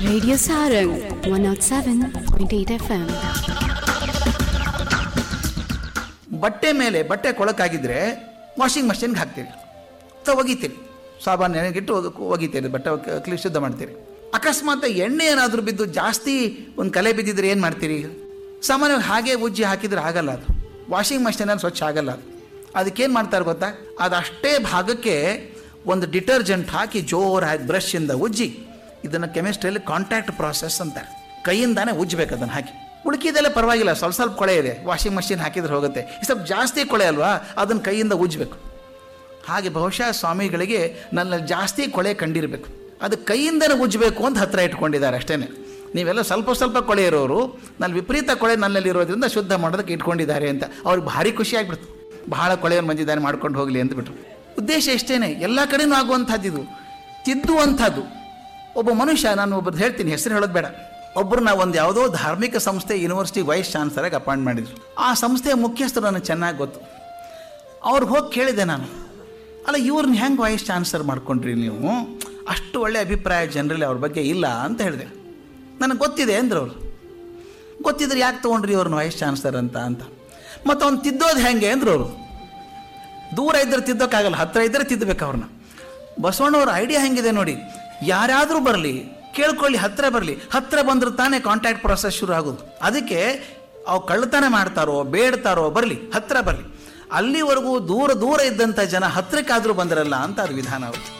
Radio Sarang 107.8 FM. ಬಟ್ಟೆ ಮೇಲೆ ಬಟ್ಟೆ ಕೊಳಕಾಗಿದ್ರೆ ವಾಷಿಂಗ್ ಮಷಿನ್ಗೆ ಹಾಕ್ತೀರಿ ಅಥವಾ ಒಗಿತೀರಿ ಸಾಬಾನು ನೆನೆಗಿಟ್ಟು ಅದಕ್ಕೆ ಒಗಿತೀರಿ ಬಟ್ಟೆ ಕ್ಲೀನ್ ಶುದ್ಧ ಮಾಡ್ತೀರಿ ಅಕಸ್ಮಾತ್ ಎಣ್ಣೆ ಏನಾದರೂ ಬಿದ್ದು ಜಾಸ್ತಿ ಒಂದು ಕಲೆ ಬಿದ್ದಿದ್ರೆ ಏನು ಮಾಡ್ತೀರಿ ಸಾಮಾನ್ಯವಾಗಿ ಹಾಗೆ ಉಜ್ಜಿ ಹಾಕಿದ್ರೆ ಆಗಲ್ಲ ಅದು ವಾಷಿಂಗ್ ಮಷೀನಲ್ಲಿ ಸ್ವಚ್ಛ ಆಗಲ್ಲ ಅದು ಅದಕ್ಕೇನು ಮಾಡ್ತಾರೆ ಗೊತ್ತಾ ಅದು ಅಷ್ಟೇ ಭಾಗಕ್ಕೆ ಒಂದು ಡಿಟರ್ಜೆಂಟ್ ಹಾಕಿ ಜೋರಾಗಿ ಬ್ರಷಿಂದ ಉಜ್ಜಿ ಇದನ್ನು ಕೆಮಿಸ್ಟ್ರಿಯಲ್ಲಿ ಕಾಂಟ್ಯಾಕ್ಟ್ ಪ್ರಾಸೆಸ್ ಅಂತಾರೆ ಕೈಯಿಂದಾನೇ ಉಜ್ಜಬೇಕು ಅದನ್ನು ಹಾಕಿ ಉಳ್ಕಿದೆಲ್ಲ ಪರವಾಗಿಲ್ಲ ಸ್ವಲ್ಪ ಸ್ವಲ್ಪ ಕೊಳೆ ಇದೆ ವಾಷಿಂಗ್ ಮಷಿನ್ ಹಾಕಿದ್ರೆ ಹೋಗುತ್ತೆ ಈ ಸ್ವಲ್ಪ ಜಾಸ್ತಿ ಕೊಳೆ ಅಲ್ವಾ ಅದನ್ನು ಕೈಯಿಂದ ಉಜ್ಜಬೇಕು ಹಾಗೆ ಬಹುಶಃ ಸ್ವಾಮಿಗಳಿಗೆ ನನ್ನಲ್ಲಿ ಜಾಸ್ತಿ ಕೊಳೆ ಕಂಡಿರಬೇಕು ಅದು ಕೈಯಿಂದನೇ ಉಜ್ಜಬೇಕು ಅಂತ ಹತ್ರ ಇಟ್ಕೊಂಡಿದ್ದಾರೆ ಅಷ್ಟೇ ನೀವೆಲ್ಲ ಸ್ವಲ್ಪ ಸ್ವಲ್ಪ ಕೊಳೆ ಇರೋರು ನಲ್ಲಿ ವಿಪರೀತ ಕೊಳೆ ನನ್ನಲ್ಲಿ ಇರೋದ್ರಿಂದ ಶುದ್ಧ ಮಾಡೋದಕ್ಕೆ ಇಟ್ಕೊಂಡಿದ್ದಾರೆ ಅಂತ ಅವ್ರಿಗೆ ಭಾರಿ ಖುಷಿ ಆಗ್ಬಿಡ್ತು ಬಹಳ ಕೊಳೆಯನ್ನು ಬಂದಿದ್ದಾನೆ ಮಾಡ್ಕೊಂಡು ಹೋಗಲಿ ಅಂತ ಬಿಟ್ರು ಉದ್ದೇಶ ಇಷ್ಟೇನೆ ಎಲ್ಲ ಕಡೆನೂ ಆಗುವಂಥದ್ದು ಇದು ತಿದ್ದುವಂಥದ್ದು ಒಬ್ಬ ಮನುಷ್ಯ ನಾನು ಒಬ್ಬರು ಹೇಳ್ತೀನಿ ಹೆಸರು ಹೇಳೋದು ಬೇಡ ಒಬ್ಬರು ನಾವು ಒಂದು ಯಾವುದೋ ಧಾರ್ಮಿಕ ಸಂಸ್ಥೆ ಯೂನಿವರ್ಸಿಟಿ ವೈಸ್ ಚಾನ್ಸಲರಾಗಿ ಅಪಾಯಿಂಟ್ ಮಾಡಿದ್ರು ಆ ಸಂಸ್ಥೆಯ ಮುಖ್ಯಸ್ಥರು ನನಗೆ ಚೆನ್ನಾಗಿ ಗೊತ್ತು ಅವ್ರಿಗೆ ಹೋಗಿ ಕೇಳಿದೆ ನಾನು ಅಲ್ಲ ಇವ್ರನ್ನ ಹೆಂಗೆ ವೈಸ್ ಚಾನ್ಸಲರ್ ಮಾಡ್ಕೊಂಡ್ರಿ ನೀವು ಅಷ್ಟು ಒಳ್ಳೆ ಅಭಿಪ್ರಾಯ ಜನರಲ್ಲಿ ಅವ್ರ ಬಗ್ಗೆ ಇಲ್ಲ ಅಂತ ಹೇಳಿದೆ ನನಗೆ ಗೊತ್ತಿದೆ ಅಂದ್ರು ಅವರು ಗೊತ್ತಿದ್ರೆ ಯಾಕೆ ತೊಗೊಂಡ್ರಿ ಅವ್ರನ್ನ ವೈಸ್ ಚಾನ್ಸಲರ್ ಅಂತ ಅಂತ ಮತ್ತು ಅವ್ನು ತಿದ್ದೋದು ಹೆಂಗೆ ಅಂದ್ರು ಅವರು ದೂರ ಇದ್ದರೆ ತಿದ್ದೋಕ್ಕಾಗಲ್ಲ ಹತ್ತಿರ ಇದ್ದರೆ ತಿದ್ದಬೇಕು ಅವ್ರನ್ನ ಬಸವಣ್ಣವ್ರ ಐಡಿಯಾ ಹೆಂಗಿದೆ ನೋಡಿ ಯಾರಾದರೂ ಬರಲಿ ಕೇಳ್ಕೊಳ್ಳಿ ಹತ್ತಿರ ಬರಲಿ ಹತ್ತಿರ ಬಂದ್ರೆ ತಾನೇ ಕಾಂಟ್ಯಾಕ್ಟ್ ಪ್ರೊಸೆಸ್ ಶುರು ಆಗೋದು ಅದಕ್ಕೆ ಅವು ಕಳ್ಳತನ ಮಾಡ್ತಾರೋ ಬೇಡ್ತಾರೋ ಬರಲಿ ಹತ್ತಿರ ಬರಲಿ ಅಲ್ಲಿವರೆಗೂ ದೂರ ದೂರ ಇದ್ದಂಥ ಜನ ಹತ್ತಿರಕ್ಕಾದರೂ ಬಂದಿರಲ್ಲ ಅಂತ ಅದು ವಿಧಾನ ಅವರು